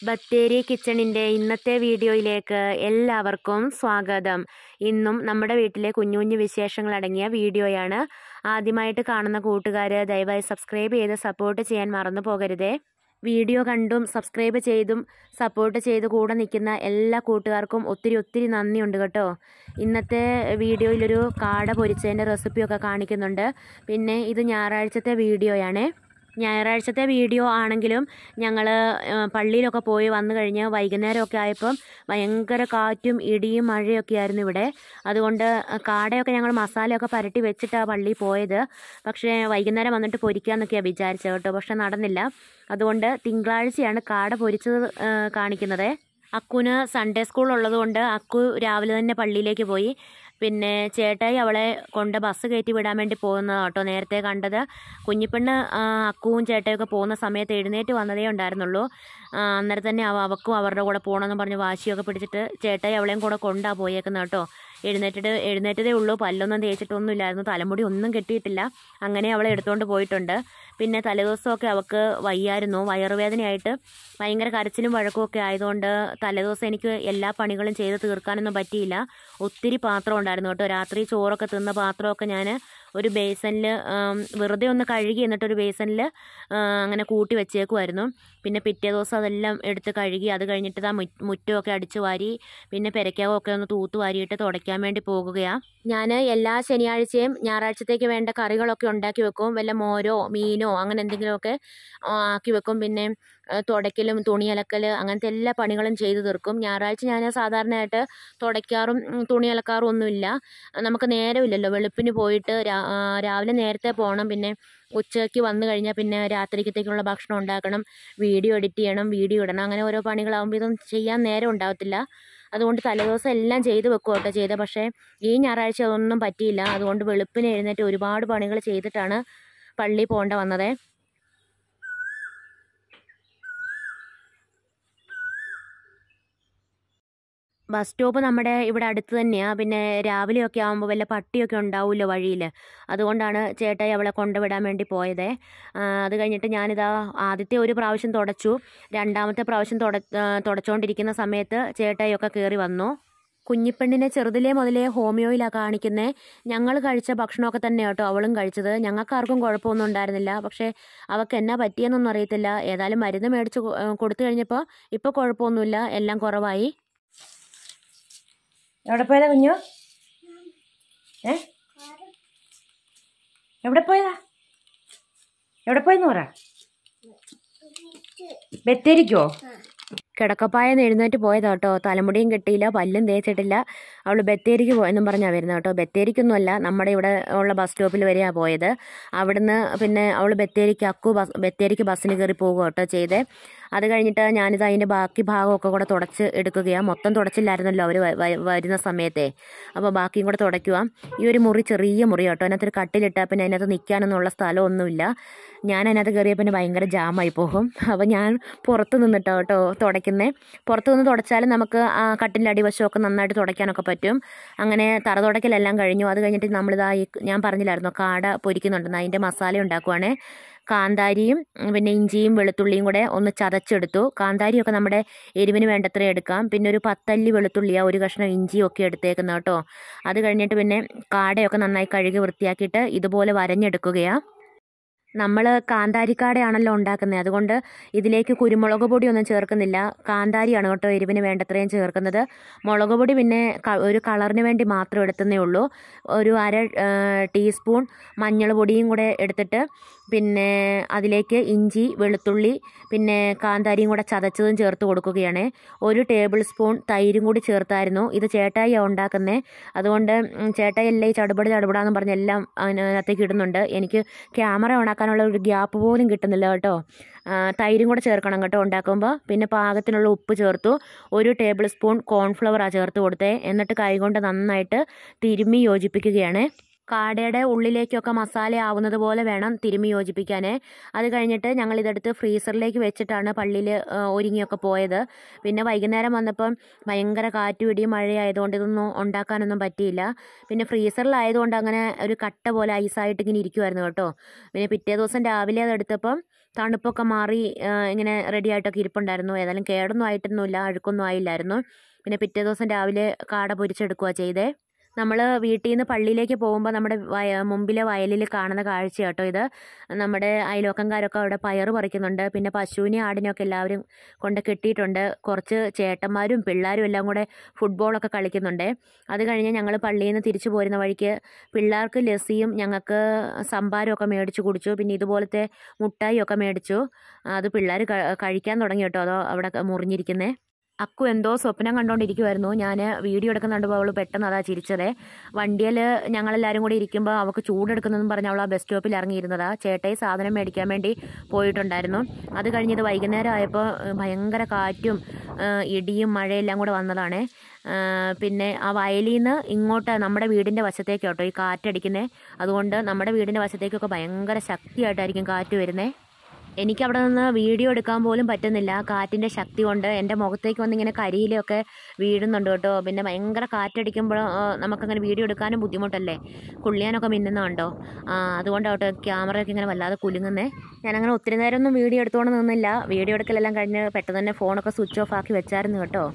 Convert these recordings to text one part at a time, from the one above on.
ബത്തേരി കിച്ചണിൻ്റെ ഇന്നത്തെ വീഡിയോയിലേക്ക് എല്ലാവർക്കും സ്വാഗതം ഇന്നും നമ്മുടെ വീട്ടിലെ കുഞ്ഞു കുഞ്ഞു വിശേഷങ്ങൾ അടങ്ങിയ വീഡിയോയാണ് ആദ്യമായിട്ട് കാണുന്ന കൂട്ടുകാർ ദയവായി സബ്സ്ക്രൈബ് ചെയ്ത് സപ്പോർട്ട് ചെയ്യാൻ മറന്നു പോകരുതേ വീഡിയോ കണ്ടും സബ്സ്ക്രൈബ് ചെയ്തും സപ്പോർട്ട് ചെയ്ത് കൂടെ നിൽക്കുന്ന എല്ലാ കൂട്ടുകാർക്കും ഒത്തിരി ഒത്തിരി നന്ദിയുണ്ട് കേട്ടോ ഇന്നത്തെ വീഡിയോയിലൊരു കാട പൊരിച്ചതിൻ്റെ റെസിപ്പിയൊക്കെ കാണിക്കുന്നുണ്ട് പിന്നെ ഇത് ഞായറാഴ്ചത്തെ വീഡിയോയാണേ ഞായറാഴ്ചത്തെ വീഡിയോ ആണെങ്കിലും ഞങ്ങൾ പള്ളിയിലൊക്കെ പോയി വന്നു കഴിഞ്ഞ് വൈകുന്നേരമൊക്കെ ആയപ്പം ഭയങ്കര കാറ്റും ഇടിയും മഴയൊക്കെ ആയിരുന്നു ഇവിടെ അതുകൊണ്ട് കാടയൊക്കെ ഞങ്ങൾ മസാലയൊക്കെ പരട്ടി വെച്ചിട്ടാണ് പള്ളിയിൽ പോയത് പക്ഷേ വൈകുന്നേരം വന്നിട്ട് പൊരിക്കാമെന്നൊക്കെയാണ് വിചാരിച്ചത് കേട്ടോ പക്ഷെ നടന്നില്ല അതുകൊണ്ട് തിങ്കളാഴ്ചയാണ് കാട പൊരിച്ചത് ആ, കാണിക്കുന്നത് അക്കുന് സൺഡേ സ്കൂൾ ഉള്ളതുകൊണ്ട് അക്കു രാവിലെ തന്നെ പള്ളിയിലേക്ക് പോയി പിന്നെ ചേട്ടായി അവളെ കൊണ്ട് ബസ് കയറ്റി വിടാൻ വേണ്ടി പോകുന്നതാണ് കേട്ടോ നേരത്തെ കണ്ടത് കുഞ്ഞിപ്പെണ്ണ് ആ, അക്കുവും ചേട്ടായൊക്കെ പോകുന്ന സമയത്ത് എഴുന്നേറ്റ് വന്നതേ ഉണ്ടായിരുന്നുള്ളൂ ആ, അന്നേരം തന്നെ അവ അവക്കും അവരുടെ കൂടെ പോകണമെന്ന് പറഞ്ഞ് വാശിയൊക്കെ പിടിച്ചിട്ട് ചേട്ടായി അവളെയും കൂടെ കൊണ്ടാ പോയേക്കുന്നത് കേട്ടോ എഴുന്നേറ്റിട്ട് എഴുന്നേറ്റതേ ഉള്ളൂ പല്ലൊന്നും തേച്ചിട്ടൊന്നും ഇല്ലായിരുന്നു തലമുടി ഒന്നും കെട്ടിയിട്ടില്ല അങ്ങനെ അവളെ എടുത്തുകൊണ്ട് പോയിട്ടുണ്ട് പിന്നെ തലേദിവസമൊക്കെ അവൾക്ക് വയ്യായിരുന്നു വയറുവേദനയായിട്ട് ഭയങ്കര കരച്ചിലും വഴക്കും ഒക്കെ ആയതുകൊണ്ട് തലേദിവസം എനിക്ക് എല്ലാ പണികളും ചെയ്ത് തീർക്കാനൊന്നും പറ്റിയില്ല ഒത്തിരി പാത്രം ഉണ്ടായിരുന്നു കേട്ടോ രാത്രി ചോറൊക്കെ തിന്ന പാത്രമൊക്കെ ഞാൻ ഒരു ബേസനിൽ വെറുതെ ഒന്ന് കഴുകി എന്നിട്ട് ഒരു ബേസനിൽ അങ്ങനെ കൂട്ടി വെച്ചേക്കുമായിരുന്നു പിന്നെ പിറ്റേ ദിവസം അതെല്ലാം എടുത്ത് കഴുകി അത് കഴിഞ്ഞിട്ട് ആ മുറ്റമൊക്കെ അടിച്ചു വാരി പിന്നെ പെരയ്ക്കകമൊക്കെ ഒന്ന് തൂത്ത് വാരിയിട്ട് തുടയ്ക്കാൻ വേണ്ടി പോകുകയാണ് ഞാൻ എല്ലാ ശനിയാഴ്ചയും ഞായറാഴ്ചത്തേക്ക് വേണ്ട കറികളൊക്കെ ഉണ്ടാക്കി വെക്കും വല്ല മോരോ മീനോ അങ്ങനെ എന്തെങ്കിലുമൊക്കെ ആ, ആക്കി വെക്കും പിന്നെ ആ, തുടയ്ക്കലും തുണി അലക്കൽ അങ്ങനത്തെ എല്ലാ പണികളും ചെയ്തു തീർക്കും ഞായറാഴ്ച ഞാൻ സാധാരണയായിട്ട് തുടയ്ക്കാറും ഉം, തുണി അലക്കാറും ഒന്നുമില്ല നമുക്ക് നേരമില്ലല്ലോ വെളുപ്പിന് പോയിട്ട് രാ- ആ, രാവിലെ നേരത്തെ പോകണം പിന്നെ ഉച്ചയ്ക്ക് വന്നു കഴിഞ്ഞാൽ പിന്നെ രാത്രിക്കത്തേക്കുള്ള ഭക്ഷണം ഉണ്ടാക്കണം വീഡിയോ എഡിറ്റ് ചെയ്യണം വീഡിയോ ഇടണം അങ്ങനെ ഓരോ പണികളാകുമ്പോൾ ഇതൊന്നും ചെയ്യാൻ നേരം ഉണ്ടാവത്തില്ല അതുകൊണ്ട് തലേദിവസം എല്ലാം ചെയ്ത് വെക്കും കേട്ടോ ചെയ്തത് പക്ഷേ ഈ ഞായറാഴ്ച അതൊന്നും പറ്റിയില്ല അതുകൊണ്ട് വെളുപ്പിന് എഴുന്നേറ്റ് ഒരുപാട് പണികൾ ചെയ്തിട്ടാണ് പള്ളിയിൽ പോകേണ്ട വന്നത് ബസ് സ്റ്റോപ്പ് നമ്മുടെ ഇവിടെ അടുത്ത് തന്നെയാണ് പിന്നെ രാവിലെയൊക്കെ ആകുമ്പോൾ വല്ല പട്ടിയൊക്കെ ഉണ്ടാവുമല്ലോ വഴിയിൽ അതുകൊണ്ടാണ് ചേട്ടായി അവളെ കൊണ്ടുവിടാൻ വേണ്ടി പോയത് ആ, അത് കഴിഞ്ഞിട്ട് ഞാനിതാ ആദ്യത്തെ ഒരു പ്രാവശ്യം തുടച്ചു രണ്ടാമത്തെ പ്രാവശ്യം തുട ആ, തുടച്ചുകൊണ്ടിരിക്കുന്ന സമയത്ത് ചേട്ടായിയൊക്കെ കയറി വന്നു കുഞ്ഞിപ്പെണ്ണിനെ ചെറുതിലേ മുതലേ ഹോമിയോയിലാണ് കാണിക്കുന്നത് ഞങ്ങൾ കഴിച്ച ഭക്ഷണമൊക്കെ തന്നെ കേട്ടോ അവളും കഴിച്ചത് ഞങ്ങൾക്കാർക്കും കുഴപ്പമൊന്നും ഉണ്ടായിരുന്നില്ല പക്ഷേ അവൾക്ക് എന്നാ പറ്റിയെന്നൊന്നും അറിയത്തില്ല ഏതായാലും മരുന്ന് മേടിച്ച് കൊ- ആ, കൊടുത്തു കഴിഞ്ഞപ്പോൾ ഇപ്പോൾ കുഴപ്പമൊന്നുമില്ല എല്ലാം കുറവായി എവിടെ പോയതാ കുഞ്ഞു ഏ എവിടെ പോയതാ എവിടെ പോയെന്ന് പറ ബത്തേരിക്കോ കിടക്കപ്പായെന്ന് എഴുന്നേറ്റ് പോയതാ കേട്ടോ തലമുടിയും കെട്ടിയില്ല പല്ലും തേച്ചിട്ടില്ല അവൾ ബത്തേരിക്ക് പോയെന്നും പറഞ്ഞാൽ വരുന്നത് കേട്ടോ ബത്തേരിക്കൊന്നുമല്ല നമ്മുടെ ഇവിടെ ഉള്ള ബസ് സ്റ്റോപ്പിൽ വരെയാണ് പോയത് അവിടുന്ന് പിന്നെ അവൾ ബത്തേരിക്ക് അക്കു ബസ് ബത്തേരിക്ക് ബസ്സിന് കയറി പോകുക കേട്ടോ ചെയ്തേ അത് കഴിഞ്ഞിട്ട് ഞാനിത് അതിൻ്റെ ബാക്കി ഭാഗമൊക്കെ കൂടെ തുടച്ച് എടുക്കുകയാണ് മൊത്തം തുടച്ചില്ലായിരുന്നല്ലോ അവർ വരുന്ന സമയത്തെ അപ്പോൾ ബാക്കിയും കൂടെ തുടയ്ക്കുക ഈ ഒരു മുറി ചെറിയ മുറി കേട്ടോ അതിനകത്തൊരു കട്ടിലിട്ടാൽ പിന്നെ അതിനകത്ത് നിൽക്കാനൊന്നുള്ള സ്ഥലമൊന്നുമില്ല ഞാൻ അതിനകത്ത് കയറിയ പിന്നെ ഭയങ്കര ജാമായി പോകും അപ്പോൾ ഞാൻ പുറത്ത് നിന്നിട്ടോ കേട്ടോ തുടയ്ക്കുന്നത് പുറത്ത് നിന്ന് തുടച്ചാലും നമുക്ക് ആ കട്ടിൻ്റെ അടിവശമൊക്കെ നന്നായിട്ട് തുടയ്ക്കാനൊക്കെ പറ്റും അങ്ങനെ തറ തുടയ്ക്കലെല്ലാം കഴിഞ്ഞു അത് കഴിഞ്ഞിട്ട് നമ്മളിതാ ഈ ഞാൻ പറഞ്ഞില്ലായിരുന്നോ കാട പൊരിക്കുന്നുണ്ടെന്ന് അതിൻ്റെ മസാല ഉണ്ടാക്കുവാണേ കാന്താരിയും ഉം, പിന്നെ ഇഞ്ചിയും വെളുത്തുള്ളിയും കൂടെ ഒന്ന് ചതച്ചെടുത്തു കാന്താരിയൊക്കെ നമ്മുടെ എരിവിന് വേണ്ടത്ര എടുക്കാം പിന്നെ ഒരു പത്തല്ലി വെളുത്തുള്ളിയാ ഒരു കഷ്ണം ഇഞ്ചിയും ഒക്കെ എടുത്തേക്കുന്നത് കേട്ടോ അത് കഴിഞ്ഞിട്ട് പിന്നെ കാടയൊക്കെ നന്നായി കഴുകി വൃത്തിയാക്കിയിട്ട് ഇതുപോലെ വരഞ്ഞെടുക്കുകയാണ് നമ്മൾ കാന്താരിക്കാടയാണല്ലോ ഉണ്ടാക്കുന്നത് അതുകൊണ്ട് ഇതിലേക്ക് കുരുമുളക് പൊടിയൊന്നും ചേർക്കുന്നില്ല കാന്താരിയാണ് കേട്ടോ എരിവിന് വേണ്ടത്രയും ചേർക്കുന്നത് മുളക് പൊടി പിന്നെ ക- ഒരു കളറിന് വേണ്ടി മാത്രം എടുത്തതേ ഉള്ളൂ ഒരു അര ആ, ടീസ്പൂൺ മഞ്ഞൾ പൊടിയും കൂടെ എടുത്തിട്ട് പിന്നെ അതിലേക്ക് ഇഞ്ചി വെളുത്തുള്ളി പിന്നെ കാന്താരിയും കൂടെ ചതച്ചതും ചേർത്ത് കൊടുക്കുകയാണ് ഒരു ടേബിൾ സ്പൂൺ തൈരും കൂടി ചേർത്തായിരുന്നു ഇത് ചേട്ടായിയാണ് ഉണ്ടാക്കുന്നത് അതുകൊണ്ട് ഉം, ചേട്ടായി എല്ലാം ഈ ചടുപടി ചടുപടാന്ന് പറഞ്ഞ് എല്ലാം അതിനകത്തേക്ക് ഇടുന്നുണ്ട് എനിക്ക് ക്യാമറ ഓണാക്കാനുള്ള ഒരു ഗ്യാപ്പ് പോലും കിട്ടുന്നില്ല കേട്ടോ ആ, തൈരും കൂടെ ചേർക്കണം കേട്ടോ ഉണ്ടാക്കുമ്പോൾ പിന്നെ പാകത്തിനുള്ള ഉപ്പ് ചേർത്തു ഒരു ടേബിൾ സ്പൂൺ കോൺഫ്ലവറാണ് ചേർത്ത് കൊടുത്തേ എന്നിട്ട് കൈകൊണ്ട് നന്നായിട്ട് തിരുമ്മി യോജിപ്പിക്കുകയാണ് കാടയുടെ ഉള്ളിലേക്കൊക്കെ മസാല ആവുന്നത് പോലെ വേണം തിരുമ്മി യോജിപ്പിക്കാൻ അത് കഴിഞ്ഞിട്ട് ഞങ്ങൾ ഇതെടുത്ത് ഫ്രീസറിലേക്ക് വെച്ചിട്ടാണ് പള്ളിയിൽ ഒരുങ്ങിയൊക്കെ പോയത് പിന്നെ വൈകുന്നേരം വന്നപ്പം ഭയങ്കര കാറ്റും ഇടിയും മഴയായതുകൊണ്ട് ഇതൊന്നും ഉണ്ടാക്കാനൊന്നും പറ്റിയില്ല പിന്നെ ഫ്രീസറിലായതുകൊണ്ട് അങ്ങനെ ഒരു കട്ട പോലെ ഐസായിട്ട് ഇങ്ങനെ ഇരിക്കുമായിരുന്നു കേട്ടോ പിന്നെ പിറ്റേ ദിവസം രാവിലെ അതെടുത്തപ്പം തണുപ്പൊക്കെ മാറി ആ, ഇങ്ങനെ റെഡി ആയിട്ടൊക്കെ ഇരിപ്പുണ്ടായിരുന്നു ഏതായാലും കേടൊന്നും ആയിട്ടൊന്നുമില്ല അഴുക്കൊന്നും ആയില്ലായിരുന്നു പിന്നെ പിറ്റേ ദിവസം രാവിലെ കാട പൊരിച്ചെടുക്കുക ചെയ്തേ നമ്മൾ വീട്ടിൽ നിന്ന് പള്ളിയിലേക്ക് പോകുമ്പോൾ നമ്മുടെ വയ മുമ്പിലെ വയലിൽ കാണുന്ന കാഴ്ച കേട്ടോ ഇത് നമ്മുടെ അയൽവക്കംകാരൊക്കെ അവിടെ പയറ് പറിക്കുന്നുണ്ട് പിന്നെ പശുവിനെ ആടിനെയൊക്കെ എല്ലാവരും കൊണ്ട് കെട്ടിയിട്ടുണ്ട് കുറച്ച് ചേട്ടന്മാരും പിള്ളേരും എല്ലാം കൂടെ ഫുട്ബോളൊക്കെ കളിക്കുന്നുണ്ട് അത് കഴിഞ്ഞ് ഞങ്ങൾ പള്ളിയിൽ നിന്ന് തിരിച്ചു പോരുന്ന വഴിക്ക് പിള്ളേർക്ക് ലസ്സിയും ഞങ്ങൾക്ക് സംഭാരമൊക്കെ മേടിച്ച് കുടിച്ചു പിന്നെ ഇതുപോലത്തെ മുട്ടായിയൊക്കെ മേടിച്ചു അത് പിള്ളേർ കഴിക്കാൻ തുടങ്ങി കേട്ടോ അതോ അവിടെ മുറിഞ്ഞിരിക്കുന്നേ അക്കു എന്തോ സ്വപ്നം കണ്ടുകൊണ്ടിരിക്കുമായിരുന്നു ഞാൻ വീഡിയോ എടുക്കുന്നുണ്ടപ്പോൾ അവൾ പെട്ടെന്ന് അതാ ചിരിച്ചതേ വണ്ടിയിൽ ഞങ്ങളെല്ലാവരും കൂടി ഇരിക്കുമ്പോൾ അവൾക്ക് ചൂടെടുക്കുന്നതെന്ന് പറഞ്ഞ് അവൾ ആ ബസ് സ്റ്റോപ്പിൽ ഇറങ്ങിയിരുന്നതാ ചേട്ടായി സാധനം മേടിക്കാൻ വേണ്ടി പോയിട്ടുണ്ടായിരുന്നു അത് കഴിഞ്ഞത് വൈകുന്നേരം ആയപ്പോൾ ഏഹ്, ഭയങ്കര കാറ്റും ഏഹ്, ഇടിയും മഴയെല്ലാം കൂടെ വന്നതാണേ ഏഹ്, പിന്നെ ആ വയലിൽ നിന്ന് ഇങ്ങോട്ട് നമ്മുടെ വീടിൻ്റെ വശത്തേക്ക് കേട്ടോ ഈ കാറ്റടിക്കുന്നത് അതുകൊണ്ട് നമ്മുടെ വീടിൻ്റെ വശത്തേക്കൊക്കെ ഭയങ്കര ശക്തിയായിട്ടായിരിക്കും കാറ്റ് വരുന്നത് എനിക്ക് അവിടെ നിന്ന് വീഡിയോ എടുക്കാൻ പോലും പറ്റുന്നില്ല കാറ്റിൻ്റെ ശക്തി കൊണ്ട് എൻ്റെ മുഖത്തേക്ക് വന്നിങ്ങനെ കരിയിലൊക്കെ വീഴുന്നുണ്ട് കേട്ടോ പിന്നെ ഭയങ്കര കാറ്റടിക്കുമ്പോൾ നമുക്കങ്ങനെ വീഡിയോ എടുക്കാനും ബുദ്ധിമുട്ടല്ലേ കുള്ളിയാനൊക്കെ മിന്നുന്നുണ്ടോ അതുകൊണ്ടാവട്ടെ ക്യാമറയൊക്കെ ഇങ്ങനെ വല്ലാതെ കുലുങ്ങുന്നേ ഞാനങ്ങനെ ഒത്തിരി നേരമൊന്നും വീഡിയോ എടുത്തുകൊണ്ട് നിന്നില്ല വീഡിയോ എടുക്കലെല്ലാം കഴിഞ്ഞ് പെട്ടെന്ന് തന്നെ ഫോണൊക്കെ സ്വിച്ച് ഓഫ് ആക്കി വെച്ചായിരുന്നു കേട്ടോ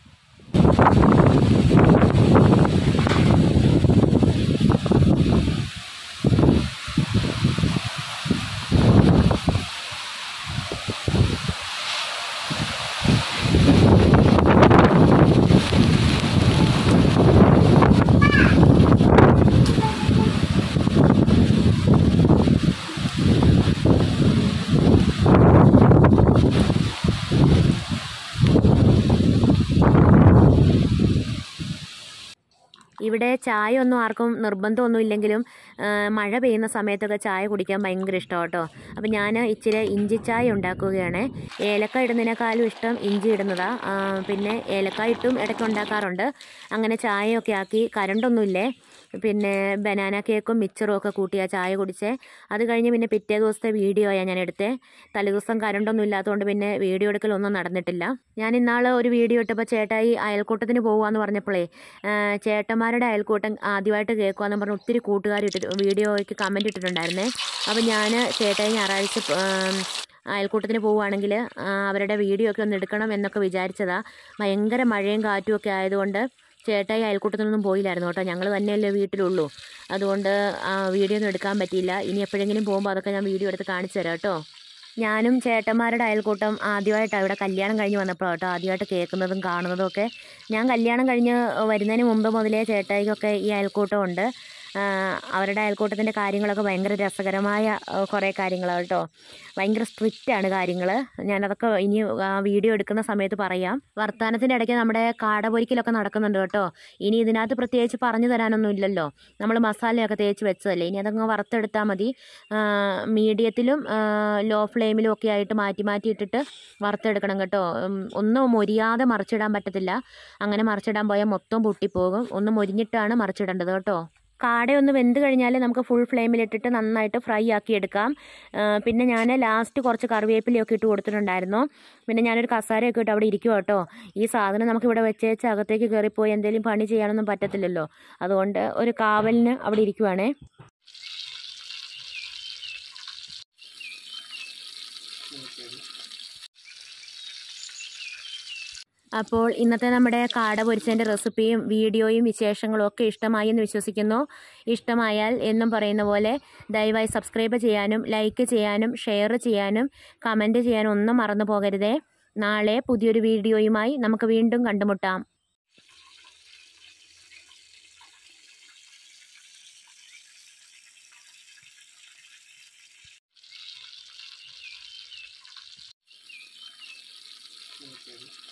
ഇവിടെ ചായ ഒന്നും ആർക്കും നിർബന്ധമൊന്നും ഇല്ലെങ്കിലും ആ, മഴ പെയ്യുന്ന സമയത്തൊക്കെ ചായ കുടിക്കാൻ ഭയങ്കര ഇഷ്ടമാണ് കേട്ടോ അപ്പം ഞാൻ ഇച്ചിരി ഇഞ്ചി ചായ ഉണ്ടാക്കുകയാണ് ഏലക്ക ഇടുന്നതിനേക്കാളും ഇഷ്ടം ഇഞ്ചി ഇടുന്നതാ ആ, പിന്നെ ഏലക്ക ഇട്ടും ഇടയ്ക്ക് ഉണ്ടാക്കാറുണ്ട് അങ്ങനെ ചായയൊക്കെ ആക്കി കരണ്ടൊന്നുമില്ലേ പിന്നെ ബനാന കേക്കും മിച്ചറും ഒക്കെ കൂട്ടി ആ ചായ കുടിച്ചേ അത് കഴിഞ്ഞ് പിന്നെ പിറ്റേ ദിവസത്തെ വീഡിയോയാണ് ഞാൻ എടുത്തേ തലേദിവസം കരണ്ടൊന്നും ഇല്ലാത്തതുകൊണ്ട് പിന്നെ വീഡിയോ എടുക്കലൊന്നും നടന്നിട്ടില്ല ഞാൻ ഇന്നാൾ ഒരു വീഡിയോ ഇട്ടപ്പോൾ ചേട്ടായി അയൽക്കൂട്ടത്തിന് പോകുവാന്ന് പറഞ്ഞപ്പോഴേ ആ, ചേട്ടന്മാരുടെ അയൽക്കൂട്ടം ആദ്യമായിട്ട് കേൾക്കുവാന്ന് പറഞ്ഞ് ഒത്തിരി കൂട്ടുകാർ ഇട്ടിട്ട് വീഡിയോയ്ക്ക് കമൻറ്റ് ഇട്ടിട്ടുണ്ടായിരുന്നേ അപ്പം ഞാൻ ചേട്ടായി ഞായറാഴ്ച ആം, അയൽക്കൂട്ടത്തിന് പോവുകയാണെങ്കിൽ അവരുടെ വീഡിയോ ഒക്കെ ഒന്ന് എടുക്കണം എന്നൊക്കെ വിചാരിച്ചതാ ഭയങ്കര മഴയും കാറ്റും ഒക്കെ ആയതുകൊണ്ട് ചേട്ടായി അയൽക്കൂട്ടത്തിനൊന്നും പോയില്ലായിരുന്നു കേട്ടോ ഞങ്ങൾ തന്നെയല്ലേ വീട്ടിലുള്ളൂ അതുകൊണ്ട് ആ വീഡിയോ ഒന്നും എടുക്കാൻ പറ്റിയില്ല ഇനി എപ്പോഴെങ്കിലും പോകുമ്പോൾ അതൊക്കെ ഞാൻ വീഡിയോ എടുത്ത് കാണിച്ചു തരാം കേട്ടോ ഞാനും ചേട്ടന്മാരുടെ അയൽക്കൂട്ടം ആദ്യമായിട്ടാണ് ഇവിടെ കല്യാണം കഴിഞ്ഞ് വന്നപ്പോൾ കേട്ടോ ആദ്യമായിട്ട് കേൾക്കുന്നതും കാണുന്നതും ഒക്കെ ഞാൻ കല്യാണം കഴിഞ്ഞ് വരുന്നതിന് മുമ്പ് മുതലേ ചേട്ടായിക്കൊക്കെ ഈ അയൽക്കൂട്ടം ഉണ്ട് ആ, അവരുടെ അയൽക്കൂട്ടത്തിൻ്റെ കാര്യങ്ങളൊക്കെ ഭയങ്കര രസകരമായ ആ, കുറേ കാര്യങ്ങളാണ് കേട്ടോ ഭയങ്കര സ്ട്രിക്റ്റാണ് കാര്യങ്ങൾ ഞാനതൊക്കെ ഇനി ആ, വീഡിയോ എടുക്കുന്ന സമയത്ത് പറയാം വർത്തമാനത്തിൻ്റെ ഇടയ്ക്ക് നമ്മുടെ കാടപൊരിക്കലൊക്കെ നടക്കുന്നുണ്ട് കേട്ടോ ഇനി ഇതിനകത്ത് പ്രത്യേകിച്ച് പറഞ്ഞു തരാനൊന്നും ഇല്ലല്ലോ നമ്മൾ മസാലയൊക്കെ തേച്ച് വെച്ചതല്ലേ ഇനി അതങ്ങ് വറുത്തെടുത്താൽ മതി മീഡിയത്തിലും ലോ ഫ്ലെയിമിലും ഒക്കെ ആയിട്ട് മാറ്റി മാറ്റി ഇട്ടിട്ട് വറുത്തെടുക്കണം കേട്ടോ ഉം, ഒന്നും മൊരിയാതെ മറിച്ചിടാൻ പറ്റത്തില്ല അങ്ങനെ മറിച്ചിടാൻ പോയാൽ മൊത്തം പൊട്ടിപ്പോകും ഒന്ന് മൊരിഞ്ഞിട്ടാണ് മറിച്ചിടേണ്ടത് കേട്ടോ കാടയൊന്ന് വെന്ത് കഴിഞ്ഞാൽ നമുക്ക് ഫുൾ ഫ്ലെയിമിലിട്ടിട്ട് നന്നായിട്ട് ഫ്രൈ ആക്കി എടുക്കാം ആ, പിന്നെ ഞാൻ ലാസ്റ്റ് കുറച്ച് കറിവേപ്പിലയൊക്കെ ഇട്ട് കൊടുത്തിട്ടുണ്ടായിരുന്നു പിന്നെ ഞാനൊരു കസാരയൊക്കെ ഇട്ട് അവിടെ ഇരിക്കും കേട്ടോ ഈ സാധനം നമുക്ക് ഇവിടെ വെച്ചേച്ച് അകത്തേക്ക് കയറിപ്പോയി എന്തെങ്കിലും പണി ചെയ്യാനൊന്നും പറ്റത്തില്ലല്ലോ അതുകൊണ്ട് ഒരു കാവലിന് അവിടെ ഇരിക്കുവാണേ അപ്പോൾ ഇന്നത്തെ നമ്മുടെ കാട പൊരിച്ചതിൻ്റെ റെസിപ്പിയും വീഡിയോയും വിശേഷങ്ങളും ഒക്കെ ഇഷ്ടമായി എന്ന് വിശ്വസിക്കുന്നു ഇഷ്ടമായാൽ എന്നും പറയുന്ന പോലെ ദയവായി സബ്സ്ക്രൈബ് ചെയ്യാനും ലൈക്ക് ചെയ്യാനും ഷെയർ ചെയ്യാനും കമൻറ്റ് ചെയ്യാനും ഒന്നും മറന്നു പോകരുതേ നാളെ പുതിയൊരു വീഡിയോയുമായി നമുക്ക് വീണ്ടും കണ്ടുമുട്ടാം Okay.